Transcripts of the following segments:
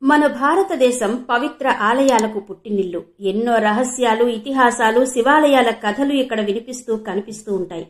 మన భారతదేశం పవిత్ర ఆలయాలకు పుట్టినిల్లు ఎన్నో రహస్యాలు ఇతిహాసాలు శివాలయాల కథలు ఇక్కడ వినిపిస్తూ కనిపిస్తూ ఉంటాయి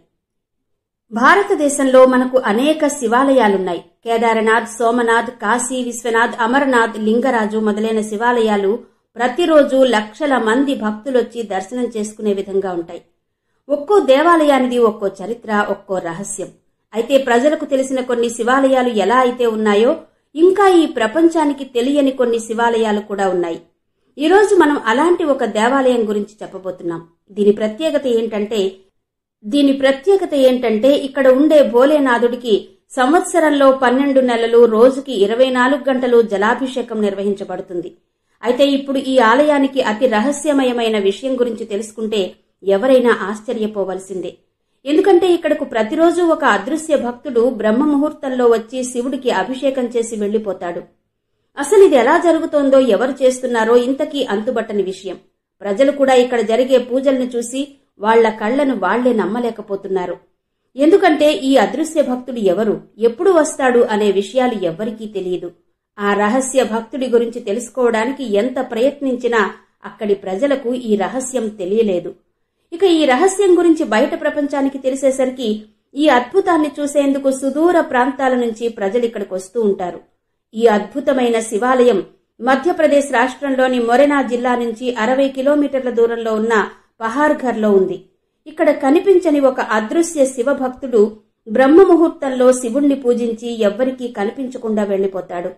భారతదేశంలో మనకు అనేక శివాలయాలున్నాయి కేదారనాథ్ సోమనాథ్ కాశీ విశ్వనాథ్ అమరనాథ్ లింగరాజు మొదలైన శివాలయాలు ప్రతిరోజు లక్షల మంది భక్తులొచ్చి దర్శనం చేసుకునే విధంగా ఉంటాయి ఒక్కో దేవాలయానిది ఒక్కో చరిత్ర ఒక్కో రహస్యం అయితే ప్రజలకు తెలిసిన కొన్ని శివాలయాలు ఎలా అయితే ఉన్నాయో ఇంకా ఈ ప్రపంచానికి తెలియని కొన్ని శివాలయాలు కూడా ఉన్నాయి ఈరోజు మనం అలాంటి ఒక దేవాలయం గురించి చెప్పబోతున్నాం దీని ప్రత్యేకత ఏంటంటే దీని ప్రత్యేకత ఏంటంటే ఇక్కడ ఉండే భోలేనాథుడికి సంవత్సరంలో పన్నెండు నెలలు రోజుకి ఇరవై నాలుగు గంటలు జలాభిషేకం నిర్వహించబడుతుంది అయితే ఇప్పుడు ఈ ఆలయానికి అతి రహస్యమయమైన విషయం గురించి తెలుసుకుంటే ఎవరైనా ఆశ్చర్యపోవలసిందే ఎందుకంటే ఇక్కడకు ప్రతిరోజు ఒక అదృశ్య భక్తుడు బ్రహ్మ ముహూర్తంలో వచ్చి శివుడికి అభిషేకం చేసి వెళ్లిపోతాడు అసలు ఇది ఎలా జరుగుతోందో ఎవరు చేస్తున్నారో ఇంతకీ అంతుబట్టని విషయం ప్రజలు కూడా ఇక్కడ జరిగే పూజలను చూసి వాళ్ల కళ్లను వాళ్లే నమ్మలేకపోతున్నారు ఎందుకంటే ఈ అదృశ్య భక్తుడు ఎవరు ఎప్పుడు వస్తాడు అనే విషయాలు ఎవ్వరికీ తెలియదు ఆ రహస్య భక్తుడి గురించి తెలుసుకోవడానికి ఎంత ప్రయత్నించినా అక్కడి ప్రజలకు ఈ రహస్యం తెలియలేదు ఇక ఈ రహస్యం గురించి బయట ప్రపంచానికి తెలిసేసరికి ఈ అద్భుతాన్ని చూసేందుకు సుదూర ప్రాంతాల నుంచి ప్రజలు ఇక్కడికి వస్తూ ఉంటారు ఈ అద్భుతమైన శివాలయం మధ్యప్రదేశ్ రాష్ట్రంలోని మొరెనా జిల్లా నుంచి అరవై కిలోమీటర్ల దూరంలో ఉన్న పహార్ఘర్లో ఉంది ఇక్కడ కనిపించని ఒక అదృశ్య శివభక్తుడు బ్రహ్మ ముహూర్తంలో శివుణ్ణి పూజించి ఎవ్వరికీ కనిపించకుండా వెళ్లిపోతాడు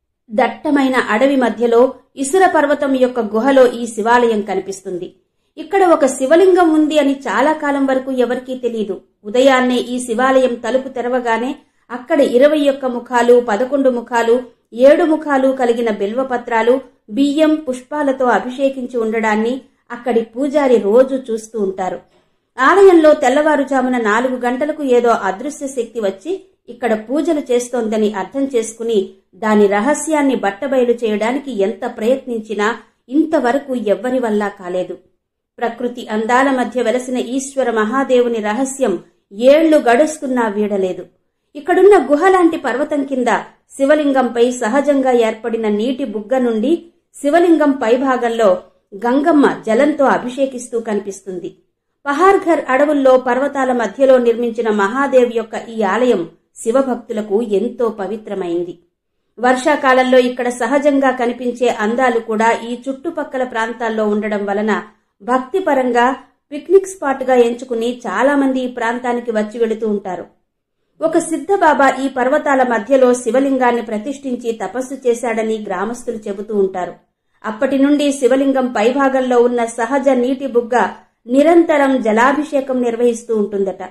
దట్టమైన అడవి మధ్యలో ఇసుర పర్వతం యొక్క గుహలో ఈ శివాలయం కనిపిస్తుంది ఇక్కడ ఒక శివలింగం ఉంది అని చాలా కాలం వరకు ఎవరికీ తెలియదు ఉదయాన్నే ఈ శివాలయం తలుపు తెరవగానే అక్కడ ఇరవై ఒక్క ముఖాలు పదకొండు ముఖాలు ఏడు ముఖాలు కలిగిన బిల్వపత్రాలు బియ్యం పుష్పాలతో అభిషేకించి ఉండడాన్ని అక్కడి పూజారి రోజు చూస్తూ ఉంటారు ఆలయంలో తెల్లవారుజామున నాలుగు గంటలకు ఏదో అదృశ్య శక్తి వచ్చి ఇక్కడ పూజలు చేస్తోందని అర్థం చేసుకుని దాని రహస్యాన్ని బట్టబయలు చేయడానికి ఎంత ప్రయత్నించినా ఇంతవరకు ఎవ్వరి వల్ల కాలేదు ప్రకృతి అందాల మధ్య వెలసిన ఈశ్వర మహాదేవుని రహస్యం ఏళ్లు గడుస్తున్నా వీడలేదు ఇక్కడున్న గుహలాంటి పర్వతం కింద శివలింగంపై సహజంగా ఏర్పడిన నీటి బుగ్గ నుండి శివలింగం పైభాగంలో గంగమ్మ జలంతో అభిషేకిస్తూ కనిపిస్తుంది పహార్ఘర్ అడవుల్లో పర్వతాల మధ్యలో నిర్మించిన మహాదేవ్ యొక్క ఈ ఆలయం శివభక్తులకు ఎంతో పవిత్రమైంది వర్షాకాలంలో ఇక్కడ సహజంగా కనిపించే అందాలు కూడా ఈ చుట్టుపక్కల ప్రాంతాల్లో ఉండడం వలన భక్తిపరంగా పిక్నిక్ స్పాట్ గా ఎంచుకుని చాలా మంది ఈ ప్రాంతానికి వచ్చి వెళుతూ ఉంటారు ఒక సిద్ధబాబా ఈ పర్వతాల మధ్యలో శివలింగాన్ని ప్రతిష్ఠించి తపస్సు చేశాడని గ్రామస్తులు చెబుతూ ఉంటారు అప్పటి నుండి శివలింగం పైభాగంలో ఉన్న సహజ నీటి బుగ్గ నిరంతరం జలాభిషేకం నిర్వహిస్తూ ఉంటుందట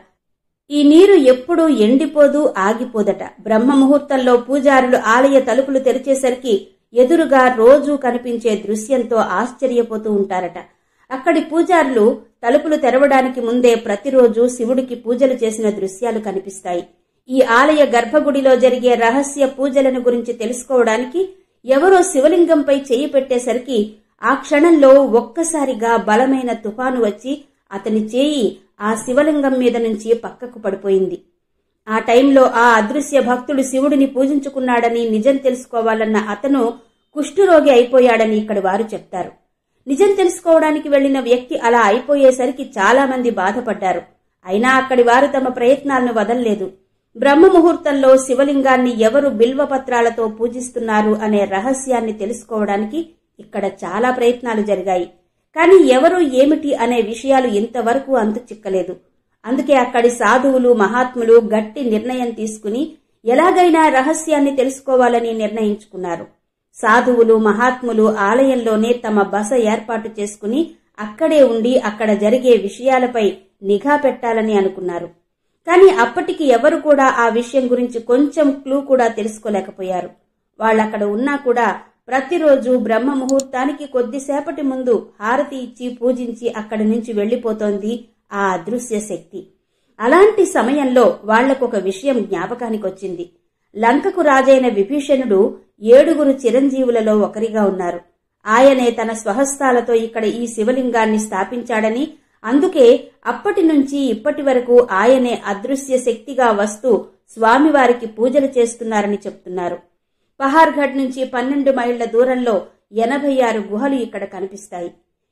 ఈ నీరు ఎప్పుడూ ఎండిపోదు ఆగిపోదట బ్రహ్మ ముహూర్తంలో పూజారులు ఆలయ తలుపులు తెరిచేసరికి ఎదురుగా రోజూ కనిపించే దృశ్యంతో ఆశ్చర్యపోతూ ఉంటారట అక్కడి పూజారులు తలుపులు తెరవడానికి ముందే ప్రతిరోజు శివుడికి పూజలు చేసిన దృశ్యాలు కనిపిస్తాయి ఈ ఆలయ గర్భగుడిలో జరిగే రహస్య పూజలను గురించి తెలుసుకోవడానికి ఎవరో శివలింగంపై చెయ్యి పెట్టేసరికి ఆ క్షణంలో ఒక్కసారిగా బలమైన తుఫాను వచ్చి అతని చేయి ఆ శివలింగం మీద నుంచి పక్కకు పడిపోయింది ఆ టైంలో ఆ అదృశ్య భక్తుడు శివుడిని పూజించుకున్నాడని నిజం తెలుసుకోవాలన్న అతను కుష్ఠురోగి అయిపోయాడని ఇక్కడి వారు చెప్తారు నిజం తెలుసుకోవడానికి వెళ్లిన వ్యక్తి అలా అయిపోయేసరికి చాలా మంది బాధపడ్డారు అయినా అక్కడి వారు తమ ప్రయత్నాలను వదల్లేదు బ్రహ్మ ముహూర్తంలో శివలింగాన్ని ఎవరు బిల్వపత్రాలతో పూజిస్తున్నారు అనే రహస్యాన్ని తెలుసుకోవడానికి ఇక్కడ చాలా ప్రయత్నాలు జరిగాయి కానీ ఎవరు ఏమిటి అనే విషయాలు ఇంతవరకు అంతు చిక్కలేదు అందుకే అక్కడి సాధువులు మహాత్ములు గట్టి నిర్ణయం తీసుకుని ఎలాగైనా రహస్యాన్ని తెలుసుకోవాలని నిర్ణయించుకున్నారు సాధువులు మహాత్ములు ఆలయంలోనే తమ బస ఏర్పాటు చేసుకుని అక్కడే ఉండి అక్కడ జరిగే విషయాలపై నిఘా పెట్టాలని అనుకున్నారు కానీ అప్పటికి ఎవరు కూడా ఆ విషయం గురించి కొంచెం క్లూ కూడా తెలుసుకోలేకపోయారు వాళ్ళక్కడ ఉన్నా కూడా ప్రతిరోజు బ్రహ్మ ముహూర్తానికి కొద్దిసేపటి ముందు హారతి ఇచ్చి పూజించి అక్కడి నుంచి వెళ్లిపోతోంది ఆ అదృశ్య శక్తి అలాంటి సమయంలో వాళ్లకొక విషయం జ్ఞాపకానికొచ్చింది లంకకు రాజైన విభీషణుడు ఏడుగురు చిరంజీవులలో ఒకరిగా ఉన్నారు ఆయనే తన స్వహస్తాలతో ఇక్కడ ఈ శివలింగాన్ని స్థాపించాడని అందుకే అప్పటి నుంచి ఇప్పటి వరకు ఆయనే అదృశ్య శక్తిగా వస్తూ స్వామివారికి పూజలు చేస్తున్నారని చెప్తున్నారు పహార్ఘడ్ నుంచి పన్నెండు మైళ్ల దూరంలో ఎనభై ఆరు గుహలు ఇక్కడ కనిపిస్తాయి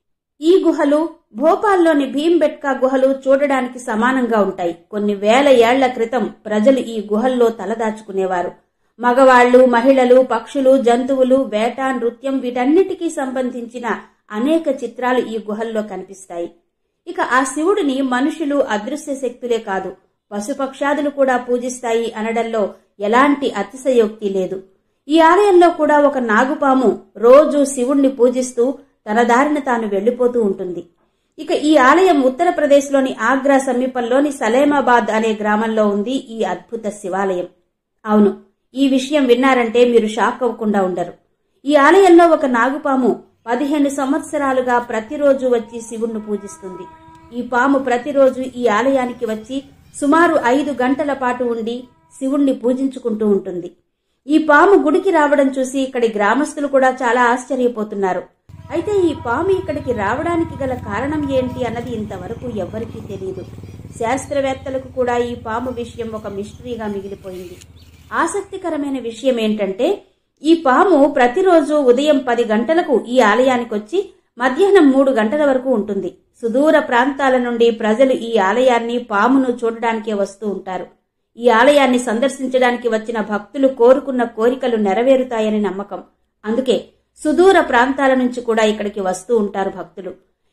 ఈ గుహలు భోపాల్లోని భీంబెట్కా గుహలు చూడడానికి సమానంగా ఉంటాయి కొన్ని వేల ఏళ్ల క్రితం ప్రజలు ఈ గుహల్లో తలదాచుకునేవారు మగవాళ్లు మహిళలు పక్షులు జంతువులు వేట నృత్యం వీటన్నిటికీ సంబంధించిన అనేక చిత్రాలు ఈ గుహల్లో కనిపిస్తాయి ఇక ఆ శివుడిని మనుషులు అదృశ్య శక్తులే కాదు పశుపక్షాదులు కూడా పూజిస్తాయి అనడంలో ఎలాంటి అతిశయోక్తి లేదు ఈ ఆలయంలో కూడా ఒక నాగుపాము రోజు శివుణ్ణి పూజిస్తూ తన దారిన తాను వెళ్లిపోతూ ఉంటుంది ఇక ఈ ఆలయం ఉత్తరప్రదేశ్లోని ఆగ్రా సమీపంలోని సలేమాబాద్ అనే గ్రామంలో ఉంది ఈ అద్భుత శివాలయం అవును ఈ విషయం విన్నారంటే మీరు షాక్ అవ్వకుండా ఉండరు ఈ ఆలయంలో ఒక నాగుపాము పదిహేను సంవత్సరాలుగా ప్రతిరోజు వచ్చి శివుణ్ణి పూజిస్తుంది ఈ పాము ప్రతిరోజు ఈ ఆలయానికి వచ్చి సుమారు ఐదు గంటల పాటు ఉండి శివుణ్ణి పూజించుకుంటూ ఉంటుంది ఈ పాము గుడికి రావడం చూసి ఇక్కడి గ్రామస్తులు కూడా చాలా ఆశ్చర్యపోతున్నారు అయితే ఈ పాము ఇక్కడికి రావడానికి గల కారణం ఏంటి అన్నది ఇంతవరకు ఎవ్వరికీ తెలియదు శాస్త్రవేత్తలకు కూడా ఈ పాము విషయం ఒక మిస్టరీగా మిగిలిపోయింది ఆసక్తికరమైన విషయం ఏంటంటే ఈ పాము ప్రతిరోజు ఉదయం పది గంటలకు ఈ ఆలయానికి వచ్చి మధ్యాహ్నం మూడు గంటల వరకు ఉంటుంది సుదూర ప్రాంతాల నుండి ప్రజలు ఈ ఆలయాన్ని పామును చూడడానికే వస్తూ ఉంటారు ఈ ఆలయాన్ని సందర్శించడానికి వచ్చిన భక్తులు కోరుకున్న కోరికలు నెరవేరుతాయని నమ్మకం అందుకే సుదూర ప్రాంతాల నుంచి కూడా ఇక్కడికి వస్తూ ఉంటారు భక్తులు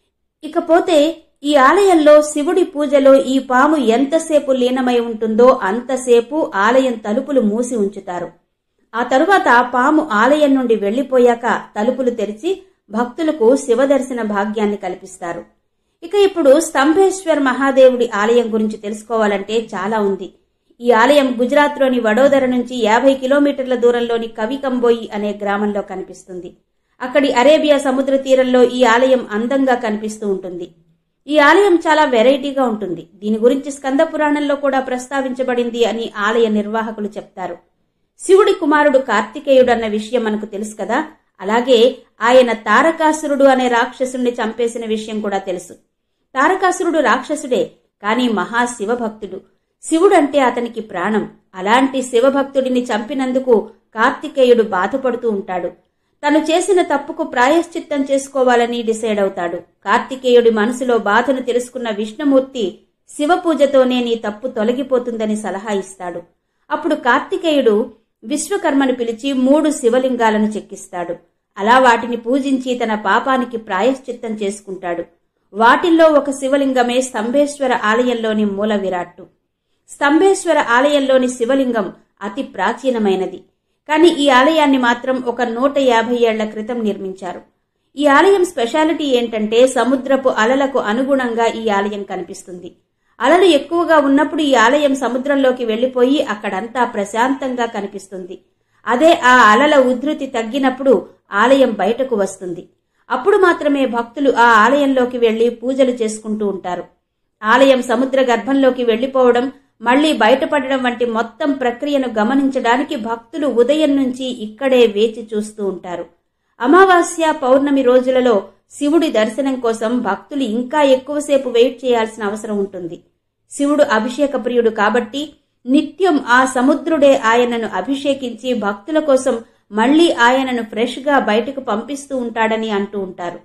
ఇకపోతే ఈ ఆలయంలో శివుడి పూజలో ఈ పాము ఎంతసేపు లీనమై ఉంటుందో అంతసేపు ఆలయం తలుపులు మూసి ఉంచుతారు ఆ తరువాత పాము ఆలయం నుండి వెళ్లిపోయాక తలుపులు తెరిచి భక్తులకు శివదర్శన భాగ్యాన్ని కల్పిస్తారు ఇక ఇప్పుడు స్తంభేశ్వర్ మహాదేవుడి ఆలయం గురించి తెలుసుకోవాలంటే చాలా ఉంది ఈ ఆలయం గుజరాత్లోని వడోదర నుంచి యాభై కిలోమీటర్ల దూరంలోని కవికంబోయి అనే గ్రామంలో కనిపిస్తుంది అక్కడి అరేబియా సముద్ర తీరంలో ఈ ఆలయం అందంగా కనిపిస్తూ ఉంటుంది ఈ ఆలయం చాలా వెరైటీగా ఉంటుంది దీని గురించి స్కంద పురాణంలో కూడా ప్రస్తావించబడింది అని ఆలయ నిర్వాహకులు చెప్తారు శివుడి కుమారుడు కార్తికేయుడు అన్న విషయం మనకు తెలుసు కదా అలాగే ఆయన తారకాసురుడు అనే రాక్షసుడిని చంపేసిన విషయం కూడా తెలుసు తారకాసురుడు రాక్షసుడే కాని మహాశివభక్తుడు శివుడంటే అతనికి ప్రాణం అలాంటి శివభక్తుడిని చంపినందుకు కార్తికేయుడు బాధపడుతూ ఉంటాడు తను చేసిన తప్పుకు ప్రాయశ్చిత్తం చేసుకోవాలని డిసైడ్ అవుతాడు కార్తికేయుడి మనసులో బాధను తెలుసుకున్న విష్ణుమూర్తి శివ పూజతోనే నీ తప్పు తొలగిపోతుందని సలహా ఇస్తాడు అప్పుడు కార్తికేయుడు విశ్వకర్మను పిలిచి మూడు శివలింగాలను చెక్కిస్తాడు అలా వాటిని పూజించి తన పాపానికి ప్రాయశ్చిత్తం చేసుకుంటాడు వాటిల్లో ఒక శివలింగమే స్తంభేశ్వర ఆలయంలోని మూల విరాట్టు స్తంభేశ్వర ఆలయంలోని శివలింగం అతి ప్రాచీనమైనది కానీ ఈ ఆలయాన్ని మాత్రం ఒక నూట యాభై ఏళ్ల క్రితం నిర్మించారు ఈ ఆలయం స్పెషాలిటీ ఏంటంటే సముద్రపు అలలకు అనుగుణంగా ఈ ఆలయం కనిపిస్తుంది అలలు ఎక్కువగా ఉన్నప్పుడు ఈ ఆలయం సముద్రంలోకి వెళ్లిపోయి అక్కడంతా ప్రశాంతంగా కనిపిస్తుంది అదే ఆ అలల ఉధృతి తగ్గినప్పుడు ఆలయం బయటకు వస్తుంది అప్పుడు మాత్రమే భక్తులు ఆ ఆలయంలోకి వెళ్లి పూజలు చేసుకుంటూ ఉంటారు ఆలయం సముద్ర గర్భంలోకి వెళ్లిపోవడం మళ్లీ బయటపడడం వంటి మొత్తం ప్రక్రియను గమనించడానికి భక్తులు ఉదయం నుంచి ఇక్కడే వేచి చూస్తూ ఉంటారు అమావాస్య పౌర్ణమి రోజులలో శివుడి దర్శనం కోసం భక్తులు ఇంకా ఎక్కువసేపు వెయిట్ చేయాల్సిన అవసరం ఉంటుంది శివుడు అభిషేక ప్రియుడు కాబట్టి నిత్యం ఆ సముద్రుడే ఆయనను అభిషేకించి భక్తుల కోసం మళ్లీ ఆయనను ఫ్రెష్ గా బయటకు పంపిస్తూ ఉంటాడని అంటూ ఉంటారు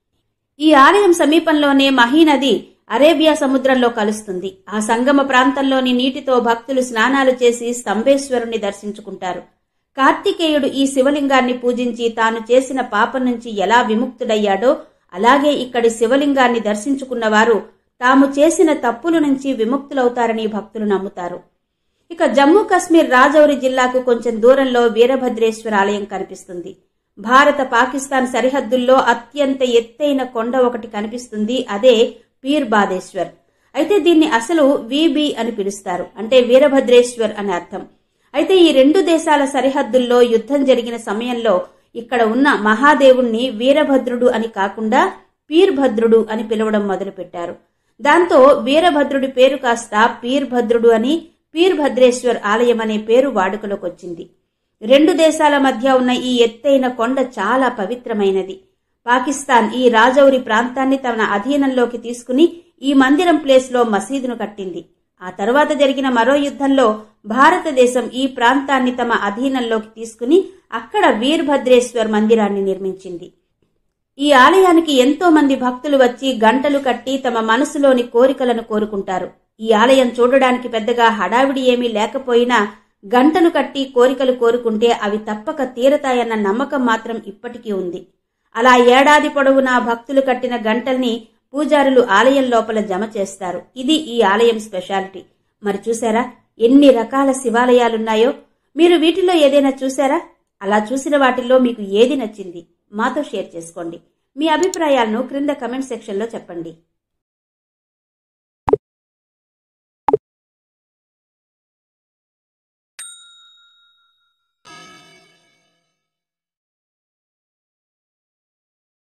ఈ ఆలయం సమీపంలోనే మహీనది అరేబియా సముద్రంలో కలుస్తుంది ఆ సంగమ ప్రాంతంలోని నీటితో భక్తులు స్నానాలు చేసి స్తంభేశ్వరుని దర్శించుకుంటారు కార్తికేయుడు ఈ శివలింగాన్ని పూజించి తాను చేసిన పాపం నుంచి ఎలా విముక్తుడయ్యాడో అలాగే ఇక్కడి శివలింగాన్ని దర్శించుకున్న వారు తాము చేసిన తప్పుల నుంచి విముక్తులవుతారని భక్తులు నమ్ముతారు ఇక జమ్మూ కశ్మీర్ రాజౌరి జిల్లాకు కొంచెం దూరంలో వీరభద్రేశ్వర ఆలయం కనిపిస్తుంది భారత పాకిస్తాన్ సరిహద్దుల్లో అత్యంత ఎత్తైన కొండ ఒకటి కనిపిస్తుంది అదే పీర్ బాదేశ్వర్ అయితే దీన్ని అసలు విబి అని పిలుస్తారు అంటే వీరభద్రేశ్వర్ అని అర్థం అయితే ఈ రెండు దేశాల సరిహద్దుల్లో యుద్ధం జరిగిన సమయంలో ఇక్కడ ఉన్న మహాదేవుణ్ణి వీరభద్రుడు అని కాకుండా పీర్భద్రుడు అని పిలవడం మొదలుపెట్టారు దాంతో వీరభద్రుడి పేరు కాస్త పీర్భద్రుడు అని పీర్భద్రేశ్వర్ ఆలయం అనే పేరు వాడుకలోకి వచ్చింది రెండు దేశాల మధ్య ఉన్న ఈ ఎత్తైన కొండ చాలా పవిత్రమైనది పాకిస్తాన్ ఈ రాజౌరి ప్రాంతాన్ని తన అధీనంలోకి తీసుకుని ఈ మందిరం ప్లేస్లో మసీదును కట్టింది ఆ తర్వాత జరిగిన మరో యుద్ధంలో భారతదేశం ఈ ప్రాంతాన్ని తమ అధీనంలోకి తీసుకుని అక్కడ వీర్భద్రేశ్వర్ మందిరాన్ని నిర్మించింది ఈ ఆలయానికి ఎంతో మంది భక్తులు వచ్చి గంటలు కట్టి తమ మనసులోని కోరికలను కోరుకుంటారు ఈ ఆలయం చూడడానికి పెద్దగా హడావిడి ఏమీ లేకపోయినా గంటలు కట్టి కోరికలు కోరుకుంటే అవి తప్పక తీరతాయన్న నమ్మకం మాత్రం ఇప్పటికీ ఉంది అలా ఏడాది పొడవునా భక్తులు కట్టిన గంటల్ని పూజారులు ఆలయం లోపల జమ చేస్తారు ఇది ఈ ఆలయం స్పెషాలిటీ మరి చూసారా ఎన్ని రకాల శివాలయాలున్నాయో మీరు వీటిలో ఏదైనా చూసారా అలా చూసిన వాటిల్లో మీకు ఏది నచ్చింది మాతో షేర్ చేసుకోండి మీ అభిప్రాయాలను క్రింద కమెంట్ సెక్షన్లో చెప్పండి